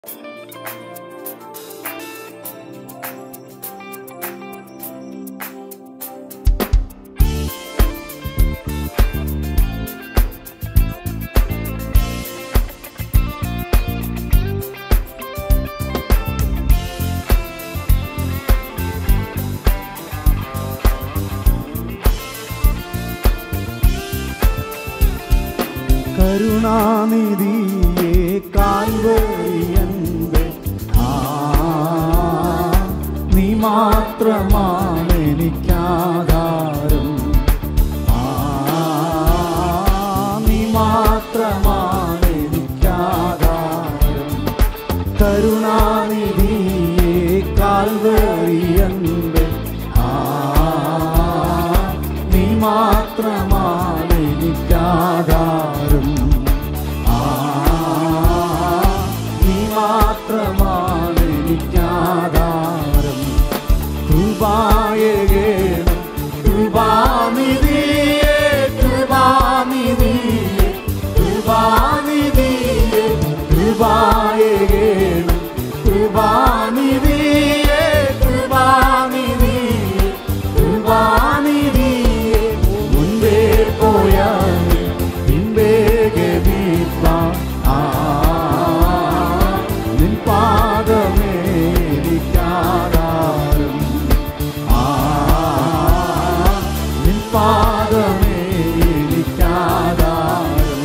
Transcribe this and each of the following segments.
കരുണാനിധിയെ കാൽവരിയന്റെ ആ നീ മാത്രമാണ് എനിക്കാധാരം ആ നീ മാത്രമാണ് എനിക്കാധാരം കരുണാനിധിയെ കാൽവരിയന്റെ ആ നീ മാത്രമാണ് എനിക്കാധാരം ആ നീ മാത്രമാണ് എനിക്കാധാരം കൃപായകേണം കൃപാനിധിയെ കൃപാനിധിയെ കൃപാനിധിയെ കൃപായകേണം കൃപാനിധിയെ കൃപാനിധിയെ കൃപാനിധിയെ മുൻപേ പോയാൽ പിൻപേ ഗമിപ്പാൻ ആ നിൻ പാദമേ എനിക്കാധാരം ആ നിൻ പാദമേ എനിക്കാധാരം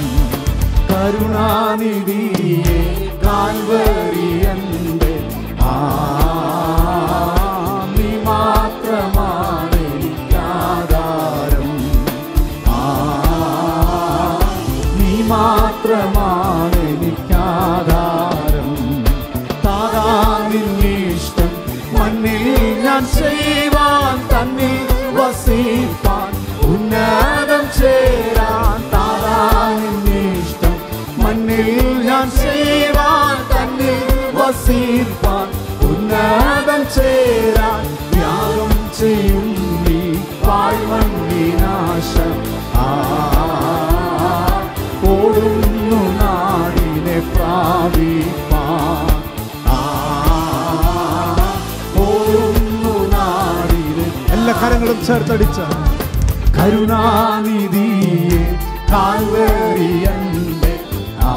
കരുണാനിധിയെ കാൽവരിയന്റെ ആ നീ മാത്രമാണ് എനിക്കാധാരം ആ നീ മാത്രമാണ് എനിക്കാധാരം താതാ നിന്നിഷ്ടം മണ്ണിൽ ഞാൻ ചെയ്യുവാൻ തന്നിൽ വസിപ്പാൻ ഉന്നതം ചേരാൻ താതാ നിന്നിഷ്ടം മണ്ണിൽ ഞാൻ ചെയ്യുവാൻ തന്നിൽ വസിപ്പാൻ ഉന്നതം ചേരാൻ ത്യാഗം ചെയ്യും നീ പാഴ്മണ്ണിനാശം ആ ഓടുന്നു നാടിനെ പ്രാപിപ്പാൻ ആ ഓടുന്നു നാടിനെ എല്ലാ കരങ്ങളും ചേർത്തടിച്ച കരുണാനിധിയെ കാൽവരിയന്റെ ആ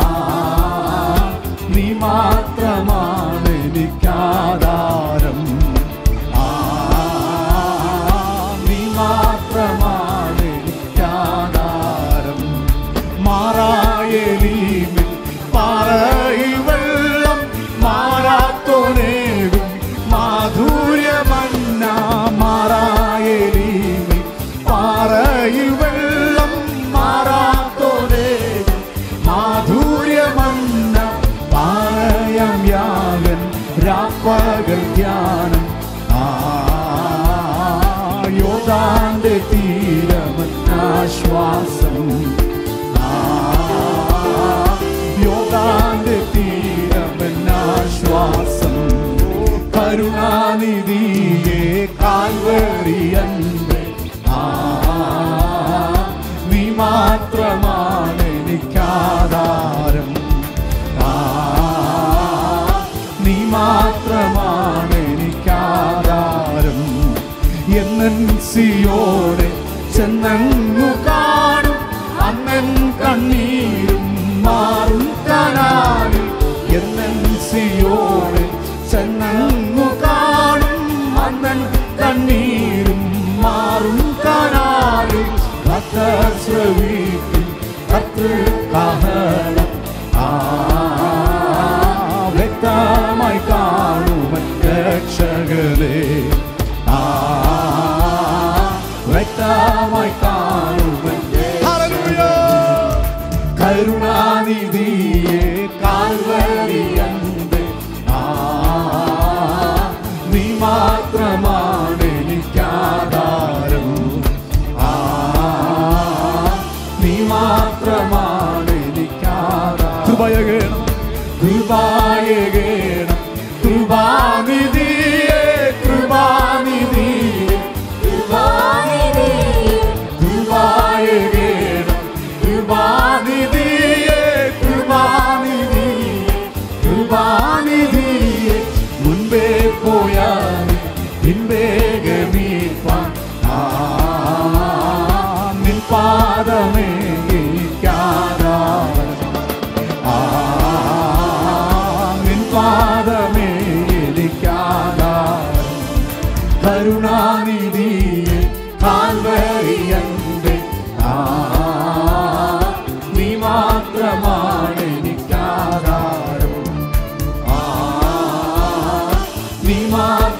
നീ മാത്രമാണ് എനിക്കാധാരം ആ നീ മാത്രമാണ് എനിക്കാധാരം മാറായലീമിൽ പാറയിൽ വെള്ളം മാറാത്തോനേകും മാധുര്യമന്ന മാറായലീമിൽ പാറയിൽ വെള്ളം മാറാത്തോനേകും മാധുര്യമന്ന പാറയം യാഗൻ രാപ്പകൽ ധ്യാനം ആ യോദാന്റെ തീരമന്നാശ്വാസം ആ യോദാന്റെ തീരമന്നാശ്വാസം കരുണാനിധിയെ കാൽവരിയന്റെ ആ നീ മാത്രമാണ് എനിക്കാധാരം ആ നീ മാത്രമാണ് എനിക്കാധാരം എന്നൻ സിയോടെ ചെന്നങ്ങു കാണും അന്നൻ കണ്ണീരും മാറും കനാലിൽ എന്നൻ സിയോടെ ചെന്നങ്ങു കാണും അന്നൻ കണ്ണീരും മാറും കനാലിൽ ഭക്തർ ശ്രവിക്കും കർത്തൃ കാഹളം ആ വ്യക്തമായി കാണുമൻ രക്ഷകരെ ആ വ്യക്തമായി കാണുമൻ കരുണാനിധിയെ കാൽവരിയന്റെ ആ നീ മാത്രമാണ് എനിക്കാധാരം ആ നീ മാത്രമാണ് എനിക്കാധാരം കൃപയകേണം കൃപായകേണം കൃപാനിധിയെ കൃപാനിധിയെ കൃപായകേണം കൃപാനിധിയെ കൃപാനിധിയെ കൃപാ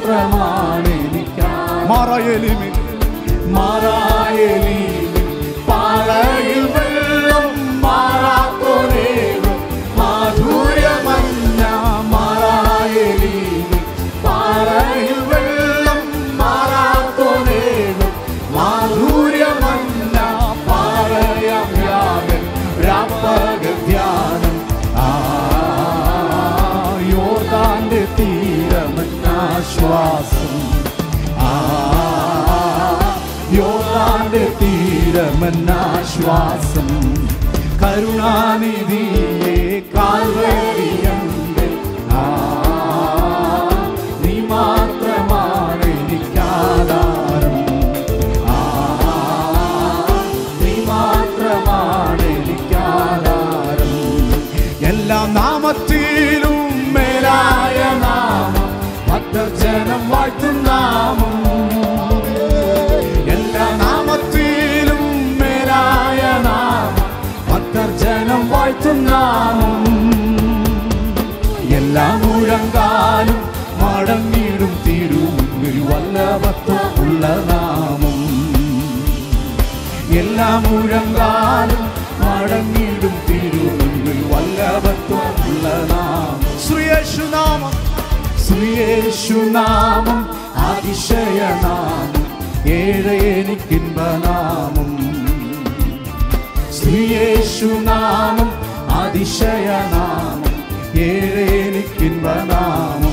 മാത്രമാണ് എനിക്കാധാരം മാറായേലിമിൽ മാറായലീമിൽ പാറയിൽ വെള്ളം മാറാത്തോരേകും മാധുര്യമഞ്ഞ മാറായലീമിൽ പാറയിൽ വെള്ളം മാറാത്തോരേകും മാധുര്യമഞ്ഞ പാറയം യാഗൻ രാപ്പകൽ ധ്യാനം ആ യോർദാന്റെ തീരമെന്നാശ്വാസം ആ യോർദാന്റെ തീരമെന്നാശ്വാസം കരുണാനിധിയെ കാൽവരിയന്റെ ആ നീ മാത്രമാണ് എനിക്കാധാരം ആ നീ മാത്രമാണ് എനിക്കാധാരം എല്ലാ നാമത്തിലും മേലായ നാമം ഭക്തജനം വാഴ്ത്തും നാമം എല്ലാ നാമത്തിലും മേലായ നാമം ഭക്തജനം വാഴ്ത്തും നാമം എല്ലാ മുഴങ്കാലും മടങ്ങിടും തിരുമുമ്പിൽ വല്ലഭത്വമുള്ള നാമം എല്ലാ മുഴങ്കാലും മടങ്ങിടും തിരുമുമ്പിൽ വല്ലഭത്വമുള്ള നാമം ശ്രീയേശുനാമം ശ്രീയേശുനാമം അതിശയനാമം ഏഴ് എനിക്കിൻപനാമം ശ്രീയേശുനാമം അതിശയനാമം ഏഴ് എനിക്കിൻപനാമം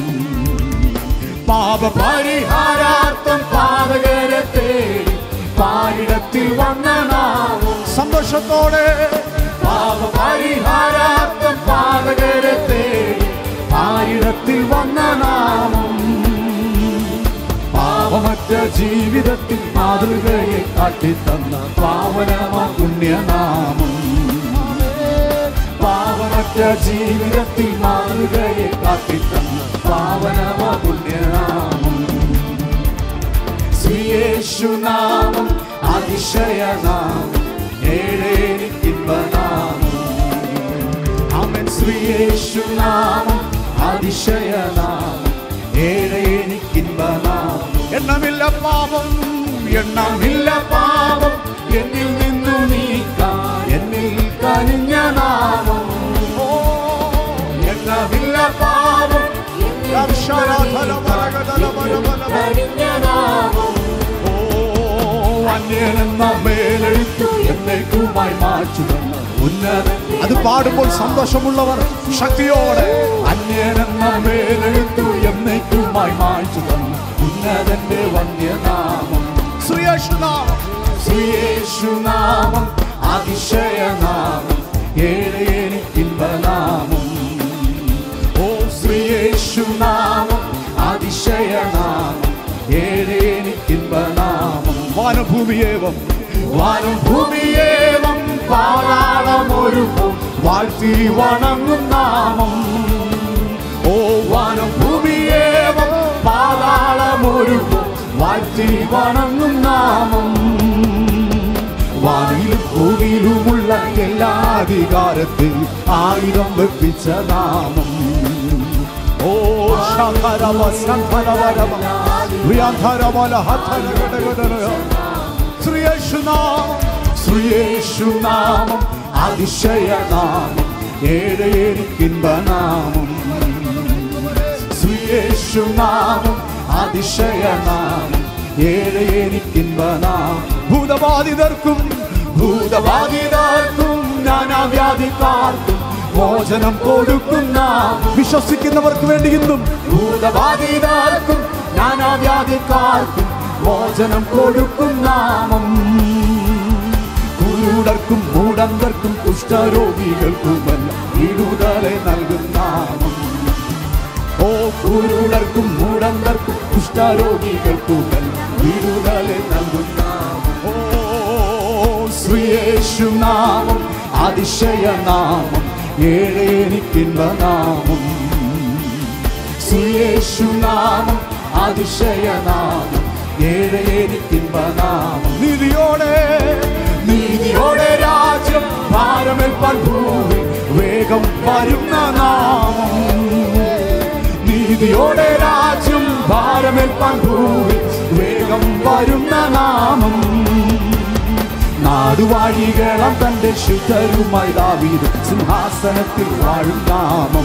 പാപപരിഹാരാർത്ഥം പാതകരെ തേടി പാരിടത്തിൽ വന്ന നാമം സന്തോഷത്തോടെ പാപപരിഹാരാർത്ഥം പാതകരെ തേടി ആയിരത്തിൽ വന്ന നാമം പാപമറ്റ ജീവിതത്തിൽ മാതൃകയെ കാട്ടിത്തന്ന പാവനമാ പുണ്യനാമം പാവമറ്റ ജീവിതത്തിൽ മാതൃകയെ കാട്ടിത്തന്ന പാവനമാ പുണ്യനാമം ശ്രീയേശുനാമം അതിശയനാമം ഏഴേനിക്കിൻപനാമം അവൻ ശ്രീയേശുനാമം അതിശയനാമം ഏഴേനിക്കിൻപനാമം എണ്ണമില്ല പാപം എണ്ണമില്ല പാപം എന്നിൽ നിന്നു നീക്കാൻ എന്നിൽ കനിഞ്ഞ നാമം ഓ, എണ്ണമില്ല പാപം എന്നിൽ കനിഞ്ഞ നാമം ഓ, അന്യനെന്ന മേലെഴുത്തു എന്നേക്കുമായി മാറ്റുമെന്ന് ഉന്നതൻ അത് പാടുമ്പോൾ സന്തോഷമുള്ളവർ ശക്തിയോടെ അന്യനെന്ന മേലെഴുത്തു എന്നേക്കുമായി മായ്ച്ചു തന്നു ഉന്നതന്റെ വന്യനാമം ശ്രീയേശുനാമം ശ്രീയേശുനാമം അതിശയനാമം ഏഴ് എനിക്കിൻപനാമം ഓ ശ്രീയേശുനാമം അതിശയനാമം ഏഴ് എനിക്കിൻപനാമം വാനഭൂമിയേവം വാനും ഭൂമിയേവം പാതാളമൊരുക്കും വാഴ്ത്തി വണങ്ങും നാമം ഓ വാനും ഭൂമിയേവം പാതാളമൊരുക്കും വാഴ്ത്തി വണങ്ങും നാമം വാനിലും ഭൂമിയിലുമുള്ള എല്ലാ അധികാരത്തിൽ ആയുധം വെപ്പിച്ച നാമം ഓ ശാഖരവ സന്ധരവരവ പ്രിയാന്ധരവല ഹഥരഗടഗടരയ ശ്രീയേശുനാമം ശ്രീയേശുനാമം അതിശയനാമം ഏഴ് എനിക്കിൻപനാമം ശ്രീയേശുനാമം അതിശയനാമം ഏഴ് എനിക്കിൻപനാമം ഭൂതബാധിതർക്കും ഭൂതബാധിതർക്കും നാനാവ്യാധിക്കാർക്കും മോചനം കൊടുക്കും നാമം വിശ്വസിക്കുന്നവർക്ക് വേണ്ടി ഇന്നും ഭൂതബാധിതർക്കും നാനാവ്യാധിക്കാർക്കും മോചനം കൊടുക്കും നാമം കുരുടർക്കും മൂടന്തർക്കും കുഷ്ഠരോഗികൾക്കുമെല്ലാം വിടുതലെ നൽകും നാമം ഓ കുരുടർക്കും മൂടന്തർക്കും കുഷ്ഠരോഗികൾക്കുമെല്ലാം വിടുതലെ നൽകും നാമം ഓ ശ്രീയേശുനാമം അതിശയനാമം ഏഴേനിക്കിൻപ നാമം ശ്രീയേശുനാമം അതിശയനാമം ഏഴേനിക്കിൻപ നാമം നീതിയോടെ നീതിയോടെ രാജ്യം ഭാരമേൽപ്പാൻ ഭൂമി വേഗം വരുന്ന നാമം നീതിയോടെ രാജ്യം ഭാരം ഭാരമേൽപ്പാൻ ഭൂവിൽ വേഗം വരുന്ന നാമം നാടുവാഴികളം തന്റെ ശുദ്ധരുമായി ദാവീദ് സിംഹാസനത്തിൽ വാഴും നാമം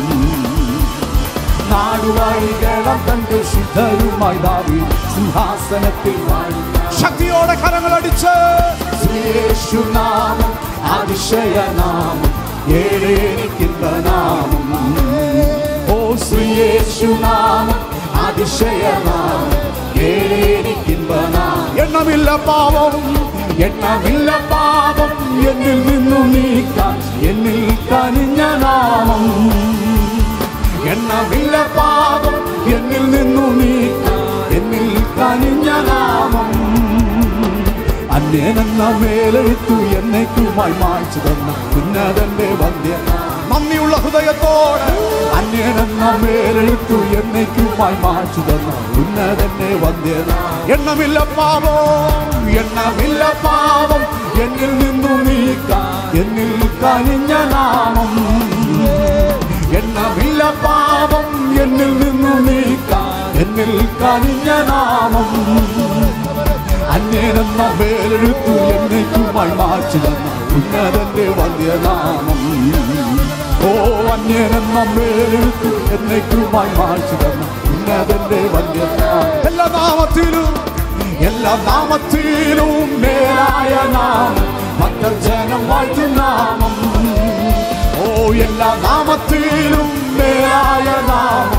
നാടുവാഴികളം തന്റെ ശുദ്ധരുമായി ദാവീദ് സിംഹാസനത്തിൽ വാഴും ശക്തിയോടെ കരങ്ങളടിച്ച് യേശുനാമം അതിശയനാമം ഏഴേനിക്കുന്ന നാമം ഓ ശ്രീയേശുനാമം അതിശയനാമം ഏഴേനിക്കുന്ന നാമം എണ്ണമില്ല പാവം എണ്ണമില്ല പാപം എന്നിൽ നിന്നു നീക്കാൻ എന്നിൽ കനിഞ്ഞ നാമം എണ്ണമില്ല പാപം എന്നിൽ നിന്നു നീക്കാൻ എന്നിൽ കനിഞ്ഞ നാമം അന്യനെന്ന മേലെഴുത്തു എന്നേക്കുമായി മായ്ച്ചു തന്ന ഉന്നതന്റെ വന്ധ്യ നന്ദിയുള്ള ഹൃദയത്തോടെ അന്യനെന്ന മേലെഴുത്തു എന്നേക്കുമായി മായ്ച്ചു തന്ന ഉന്നതന്റെ വന്ധ്യ എണ്ണമില്ല പാവം എണ്ണമില്ല പാപം എന്നിൽ നിന്നു നീക്കാം എന്നിൽ കനിഞ്ഞ നാമം എണ്ണമില്ല പാപം എന്നിൽ നിന്നു നീക്കാം എന്നിൽ കനിഞ്ഞ നാമം അന്യനെന്ന വേലെടുത്തു എന്നേക്കുമായി മാറ്റി തന്ന ഉന്നതന്റെ വന്ധ്യനാമം ഓ അന്യനെന്ന വേലെടുത്തു എന്നേക്കുമായി മാറ്റി തന്ന ഉന്നതന്റെ വന്ധ്യനാമം എല്ലാ നാമത്തിലും എല്ലാ നാമത്തിലും മേലായ നാമം ഭക്തജനം വാഴ്ത്തും നാമം ഓ എല്ലാ നാമത്തിലും മേലായ നാമം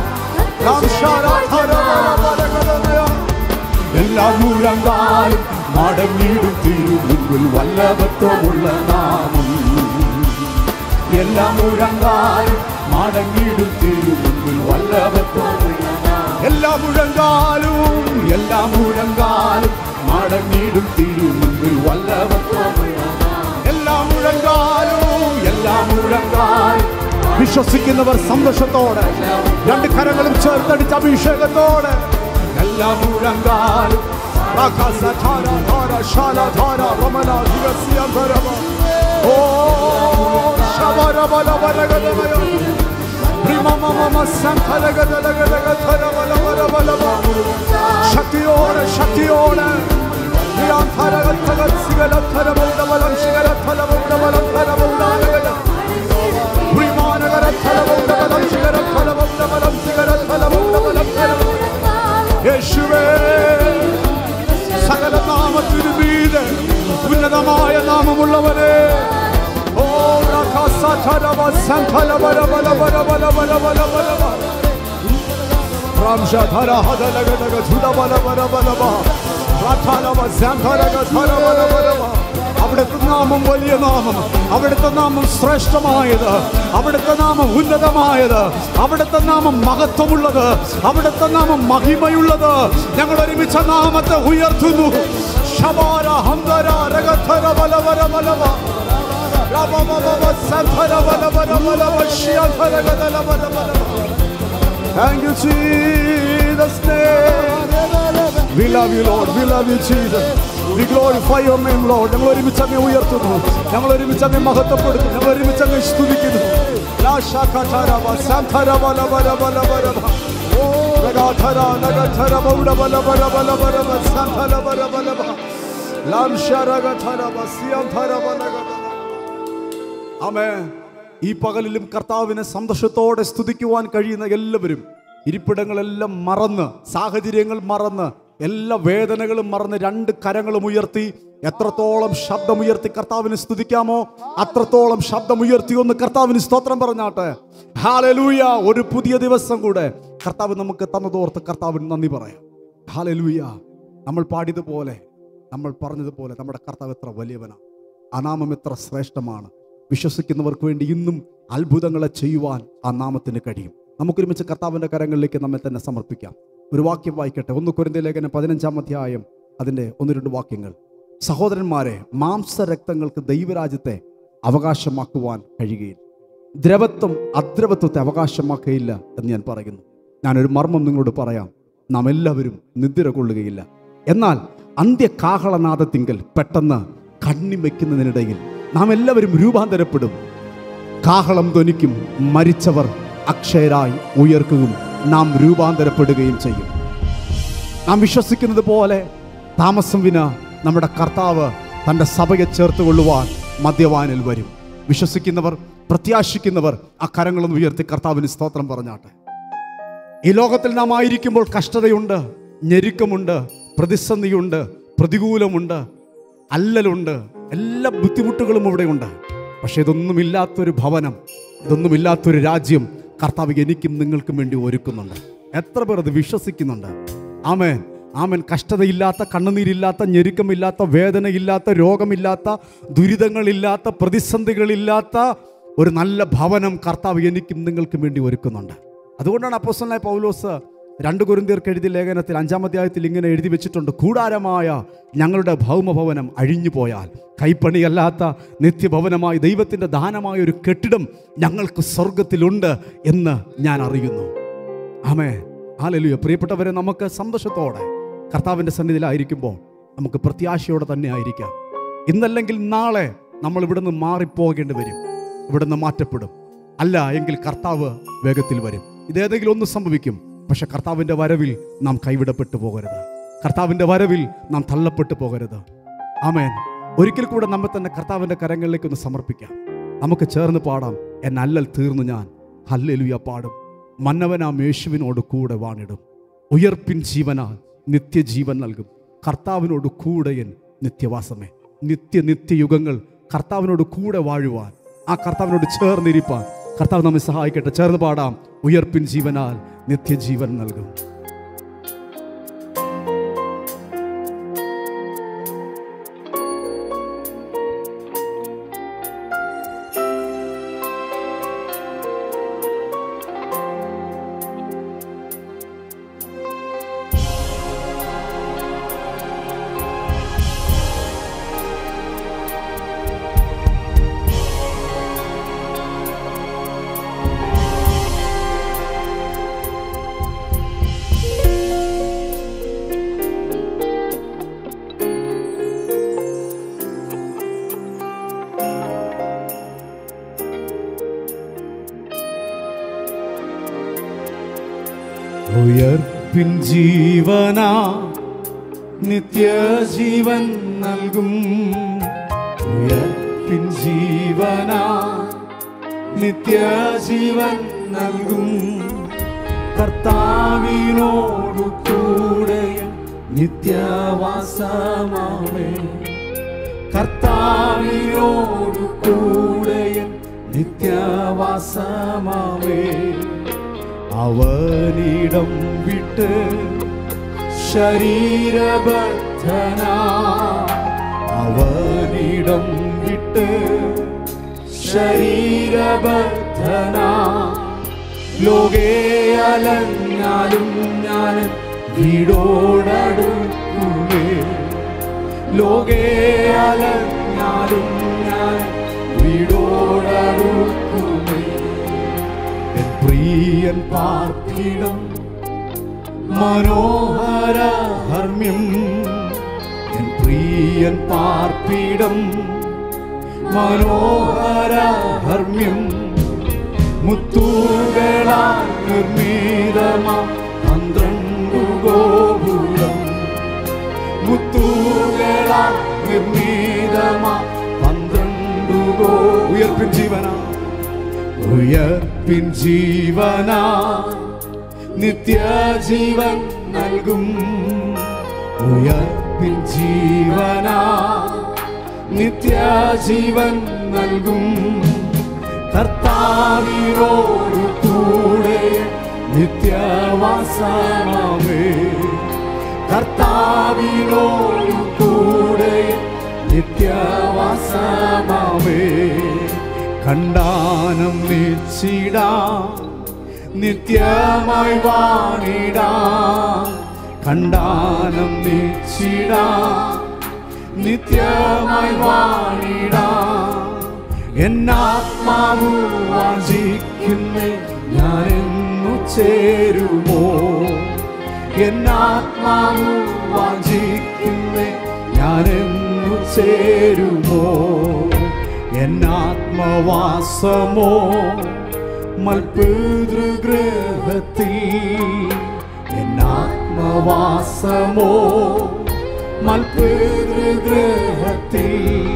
എല്ലാ മുഴങ്കാലും മടങ്ങിടും തിരുമുൻപിൽ വല്ലഭത്വമുള്ള നാമം എല്ലാ മുഴങ്കാലും മടങ്ങിടും തിരുമുൻപിൽ വല്ലഭത്വമുള്ള നാമം എല്ലാ മുഴങ്കാലും എല്ലാ മുഴങ്കാലും മടങ്ങിടും തിരുമുൻപിൽ വല്ലഭത്വമുള്ള നാമം. എല്ലാ മുഴങ്കാലും എല്ലാ മുഴങ്കാലും വിശ്വസിക്കുന്നവർ സന്തോഷത്തോടെ രണ്ട് കരങ്ങളും ചേർത്തടിച്ച അഭിഷേകത്തോടെ എല്ലാ മുഴങ്കാലും ആകാശധാര, ധാര, ശാലധാര, രമണ, ദിവസ്യധരമ. ഓ, ശബരബലബരഗദമയ. ഭ്രിമമമമ സംഖലഗദലഗദഗധരബലബലബലബ. ശക്തിയോടെ ശക്തിയോടെ ധ്യാനധരഗദ്ധഗത്സിഗലധരമൗഢബലം ശിഖരധരമൗഢബലധരമൗഢാനഗദ. ഭ്രിമാനഗരധരമൗഢബലം ശിഖരധരമൗഢബലം ശിഖരധരമൗഢബലം ധരമ. യേശുവേ സകല നാമത്തിനു മീതെ ഉന്നതമായ നാമമുള്ളവരെ ഓ രഥസധരവ സംഖലവരവലവരവലവലവലവലവ. റാംശധര ഹദലഗദഗ ധുഡവലവലവലവ. രഥലവ സംഖലഗ ധരവലവലവ. അവിടുത്തെ നാമം വലിയ നാമം അവിടുത്തെ നാമം ശ്രേഷ്ഠമായത് അവിടുത്തെ നാമം ഉന്നതമായത് അവിടുത്തെ നാമം മഹത്വമുള്ളത് അവിടുത്തെ നാമം മഹിമയുള്ളത് ഞങ്ങൾ ഒരുമിച്ച നാമത്തെ ഉയർത്തുന്നു ശബാര ഹംദര രഗധര ബലവര ബലവ രമമമമ സധര ബലവര ബലവ ശ്യധര ഗദല ബല ബലവ. Thank you, Jesus' name. We love you, Lord. We love you, Jesus. We glorify your name, Lord. ഞങ്ങൾ ഒരുമിച്ച് അങ്ങ് ഉയർത്തുന്നു ഞങ്ങൾ ഒരുമിച്ച് അങ്ങ് മഹത്വപ്പെടുത്തുന്നു ഞങ്ങൾ ഒരുമിച്ച് അങ്ങ് സ്തുതിക്കുന്നു ലാ ശാഖധരവ സന്ധരവ ലവ ലവ ലവ ലവ. ലഗാധര ലഗധര ബൗഡ ബല ബല ബല ബല ബ സന്ധ ലവ ലവ ലവ. ലാം ശരഗധരവ സിയന്ധരവ ലഗധര. ആമേ ഈ പകലിലും കർത്താവിനെ സന്തോഷത്തോടെ സ്തുതിക്കുവാൻ കഴിയുന്ന എല്ലാവരും ഇരിപ്പിടങ്ങളെല്ലാം മറന്ന് സാഹചര്യങ്ങൾ മറന്ന് എല്ലാ വേദനകളും മറന്ന് രണ്ട് കരങ്ങളും ഉയർത്തി എത്രത്തോളം ശബ്ദമുയർത്തി കർത്താവിനെ സ്തുതിക്കാമോ അത്രത്തോളം ശബ്ദമുയർത്തി ഒന്ന് കർത്താവിന് സ്തോത്രം പറഞ്ഞാട്ടെ ഹാലലൂയ ഒരു പുതിയ ദിവസം കൂടെ കർത്താവ് നമുക്ക് തന്നതോർത്ത് കർത്താവിന് നന്ദി പറയാം ഹാലലൂയ നമ്മൾ പാടിയതുപോലെ നമ്മൾ പറഞ്ഞതുപോലെ നമ്മുടെ കർത്താവ് എത്ര വലിയവനാണ് ആ നാമം എത്ര ശ്രേഷ്ഠമാണ് വിശ്വസിക്കുന്നവർക്ക് വേണ്ടി ഇന്നും അത്ഭുതങ്ങളെ ചെയ്യുവാൻ ആ നാമത്തിന് കഴിയും നമുക്കൊരുമിച്ച് കർത്താവിൻ്റെ കരങ്ങളിലേക്ക് നമ്മെ തന്നെ സമർപ്പിക്കാം ഒരു വാക്യം വായിക്കട്ടെ ഒന്ന് കുരുന്ത ലേഖനം പതിനഞ്ചാം അധ്യായം അതിൻ്റെ ഒന്ന് രണ്ട് വാക്യങ്ങൾ സഹോദരന്മാരെ മാംസരക്തങ്ങൾക്ക് ദൈവരാജ്യത്തെ അവകാശമാക്കുവാൻ കഴിയുകയില്ല ദ്രവത്വം അദ്രവത്വത്തെ അവകാശമാക്കുകയില്ല എന്ന് ഞാൻ പറയുന്നു ഞാനൊരു മർമ്മം നിങ്ങളോട് പറയാം നാം എല്ലാവരും നിദ്ര കൊള്ളുകയില്ല എന്നാൽ അന്ത്യകാഹളനാദത്തിങ്കൽ പെട്ടെന്ന് കണ്ണി വയ്ക്കുന്നതിനിടയിൽ നാം എല്ലാവരും രൂപാന്തരപ്പെടും കാഹളം ധ്വനിക്കും മരിച്ചവർ അക്ഷയരായി ഉയർക്കുകയും നാം രൂപാന്തരപ്പെടുകയും ചെയ്യും നാം വിശ്വസിക്കുന്നത് പോലെ താമസം വിന നമ്മുടെ കർത്താവ് തൻ്റെ സഭയെ ചേർത്ത് കൊള്ളുവാൻ മദ്യവാനിൽ വരും വിശ്വസിക്കുന്നവർ പ്രത്യാശിക്കുന്നവർ ആ കരങ്ങളൊന്ന് ഉയർത്തി കർത്താവിന് സ്തോത്രം പറഞ്ഞാട്ടെ ഈ ലോകത്തിൽ നാം ആയിരിക്കുമ്പോൾ കഷ്ടതയുണ്ട് ഞെരുക്കമുണ്ട് പ്രതിസന്ധിയുണ്ട് പ്രതികൂലമുണ്ട് അല്ലലുണ്ട് എല്ലാ ബുദ്ധിമുട്ടുകളും ഇവിടെയുണ്ട് പക്ഷെ ഇതൊന്നുമില്ലാത്തൊരു ഭവനം ഇതൊന്നുമില്ലാത്തൊരു രാജ്യം കർത്താവ് എനിക്കും നിങ്ങൾക്കും വേണ്ടി ഒരുക്കുന്നുണ്ട് എത്ര പേർ അത് വിശ്വസിക്കുന്നുണ്ട് ആമേൻ ആമൻ കഷ്ടതയില്ലാത്ത കണ്ണുനീരില്ലാത്ത ഞെരുക്കമില്ലാത്ത വേദനയില്ലാത്ത രോഗമില്ലാത്ത ദുരിതങ്ങളില്ലാത്ത പ്രതിസന്ധികളില്ലാത്ത ഒരു നല്ല ഭവനം കർത്താവ് എനിക്കും നിങ്ങൾക്കും വേണ്ടി ഒരുക്കുന്നുണ്ട് അതുകൊണ്ടാണ് അപ്പോസ്റ്റലായ പൗലോസ് രണ്ട് കുരുന്തിയർക്ക് എഴുതിയ ലേഖനത്തിൽ അഞ്ചാം അധ്യായത്തിൽ ഇങ്ങനെ എഴുതി വെച്ചിട്ടുണ്ട് കൂടാരമായ ഞങ്ങളുടെ ഭൗമഭവനം അഴിഞ്ഞു പോയാൽ കൈപ്പണിയല്ലാത്ത നിത്യഭവനമായി ദൈവത്തിൻ്റെ ദാനമായ ഒരു കെട്ടിടം ഞങ്ങൾക്ക് സ്വർഗത്തിലുണ്ട് എന്ന് ഞാൻ അറിയുന്നു ആമേ ആലലുയ പ്രിയപ്പെട്ടവരെ നമുക്ക് സന്തോഷത്തോടെ കർത്താവിൻ്റെ സന്നിധിയിലായിരിക്കുമ്പോൾ നമുക്ക് പ്രത്യാശയോടെ തന്നെ ആയിരിക്കാം ഇന്നല്ലെങ്കിൽ നാളെ നമ്മൾ ഇവിടുന്ന് മാറിപ്പോകേണ്ടി വരും ഇവിടുന്ന് മാറ്റപ്പെടും അല്ല എങ്കിൽ കർത്താവ് വേഗത്തിൽ വരും ഇതേതെങ്കിലും ഒന്ന് സംഭവിക്കും പക്ഷെ കർത്താവിൻ്റെ വരവിൽ നാം കൈവിടപ്പെട്ടു പോകരുത് കർത്താവിൻ്റെ വരവിൽ നാം തള്ളപ്പെട്ടു പോകരുത് ആമേൻ ഒരിക്കൽ കൂടെ നമ്മെ തന്നെ കർത്താവിൻ്റെ കരങ്ങളിലേക്ക് ഒന്ന് സമർപ്പിക്കാം നമുക്ക് ചേർന്ന് പാടാം എൻ അല്ലൽ തീർന്നു ഞാൻ ഹല്ലേലുയ പാടും മന്നവനാം യേശുവിനോട് കൂടെ വാണിടും ഉയർപ്പിൻ ജീവനാൽ നിത്യജീവൻ നൽകും കർത്താവിനോട് കൂടെയൻ നിത്യവാസമേ നിത്യ നിത്യയുഗങ്ങൾ കർത്താവിനോട് കൂടെ വാഴുവാൻ ആ കർത്താവിനോട് ചേർന്നിരിപ്പാൻ കർത്താവ് നമ്മെ സഹായിക്കട്ടെ ചേർന്ന് പാടാം ഉയർപ്പിൻ ജീവനാൽ നിത്യജീവൻ നൽകും ഉയർപ്പിൻ ജീവനാ നിത്യജീവൻ നൽകും ഉയർപ്പിൻ ജീവനാ നിത്യജീവൻ നൽകും കർത്താവിനോടു കൂടെ നിത്യവാസമാവേ കർത്താവിനോടു കൂടെ നിത്യവാസമാവേ അവനിടം വിട്ട് ശരീരബദ്ധന അവനിടം വിട്ട് ശരീരബദ്ധന ലോകേ അലഞ്ഞാലും ഞാൻ വീടോടടുക്കുമേ ലോകേ അലഞ്ഞാലും ഞാൻ വീടോടടുക്കുമേ എൻ പ്രിയൻ പാർപ്പിടം മനോഹര ഹർമ്മ്യം എൻ പ്രിയൻ പാർപ്പിടം മനോഹര ഹർമ്മ്യം മുത്തൂകളാൽ നിർമ്മിതമാ പന്ത്രണ്ടു ഗോപുരം മുത്തൂകളാൽ നിർമ്മിതമാ പന്ത്രണ്ടു ഗോ ഉയർപ്പിൻ ജീവനാ ഉയർപ്പിൻ ജീവനാ നിത്യജീവൻ നൽകും ഉയർപ്പിൻ ജീവനാ നിത്യജീവൻ നൽകും കർത്താവിനോട് കൂടെ നിത്യവാസമാവേ കർത്താവിനോട് കൂടെ നിത്യവാസമാവേ കണ്ടാനം നിച്ചിടാ നിത്യമായി വാണിടാ കണ്ടാനം നിച്ചിടാ നിത്യമായി വാണിടാ എന്നാത്മാവു വാഞ്ചിക്കുന്നേ ഞാൻ എന്നു ചേരുമോ എന്നാത്മാവു വാഞ്ചിക്കുന്നേ ഞാൻ എന്നു ചേരുമോ എന്നാത്മവാസമോ മൽപൃതൃഗ്രഹത്തിൽ എന്നാത്മവാസമോ വാസമോ മൽപൃതൃഗ്രഹത്തിൽ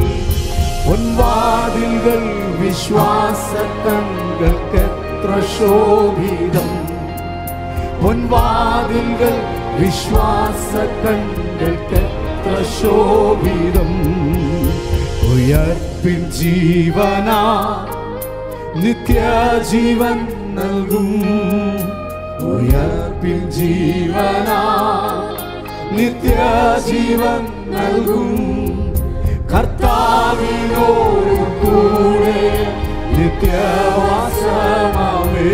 പൊൻവാതിൽകൾ വിശ്വാസ കണ്ണുകൾക്കെത്ര ശോഭിതം പൊൻവാതിൽകൾ വിശ്വാസ കണ്ണുകൾക്കെത്ര ശോഭിതം ഉയർപ്പിൻ ജീവനാ നിത്യജീവൻ നൽകും ഉയർപ്പിൻ ജീവനാ നിത്യജീവൻ നൽകും കർത്താവിനോട് കൂടെ നിത്യവാസമാമേ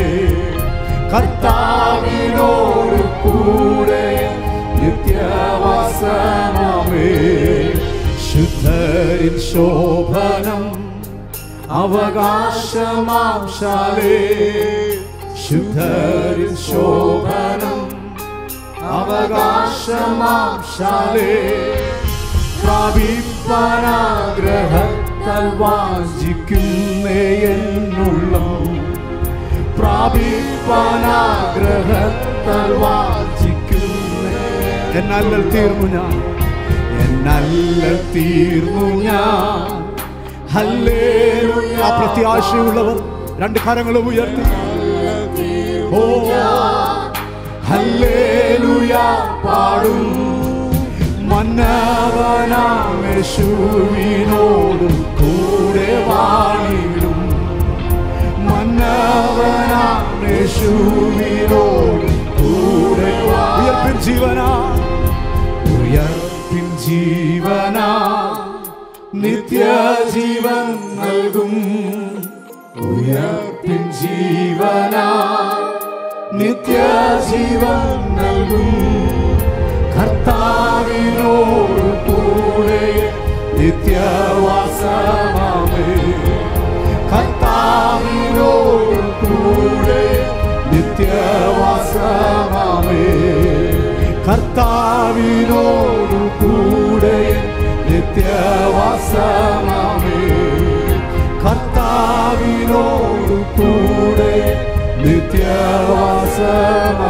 കർത്താവിനോട് കൂടെ നിത്യവാസമാമേ ശുദ്ധരിൻ ശോഭനം അവകാശമാംശാലേ ശുദ്ധരിൻ ശോഭനം അവകാശമാംശാലേ പ്രാപിപ്പാനാഗ്രഹത്താൽ വാഞ്ചിക്കുന്നേ എന്നുള്ളം പ്രാപിപ്പാനാഗ്രഹത്താൽ വാഞ്ചിക്കുന്നേ എന്നല്ലൽ തീർന്നു ഞാൻ എന്നല്ലൽ തീർന്നു ഞാൻ ഹല്ലേലൂയ. ആ പ്രത്യാശയുള്ളവർ രണ്ട് കരങ്ങളും ഉയർത്തി ഓ ഹല്ലേലൂയ പാടും മന്നവനാമേശുവിനോടും കൂടെ വാണിടും മന്നവനാമേശുവിനോടും കൂടെ വാ- ഉയർപ്പിൻ ജീവനാ ഉയർപ്പിൻ ജീവനാ നിത്യജീവൻ നൽകും ഉയർപ്പിൻ ജീവനാ നിത്യജീവൻ നൽകും കർത്താവിനോട് കൂടെ നിത്യവാസമാമേ കർത്താവിനോട് കൂടെ നിത്യവാസമാമേ കർത്താവിനോട് കൂടെ നിത്യവാസമാമേ കർത്താവിനോട് കൂടെ നിത്യവാസമാമേ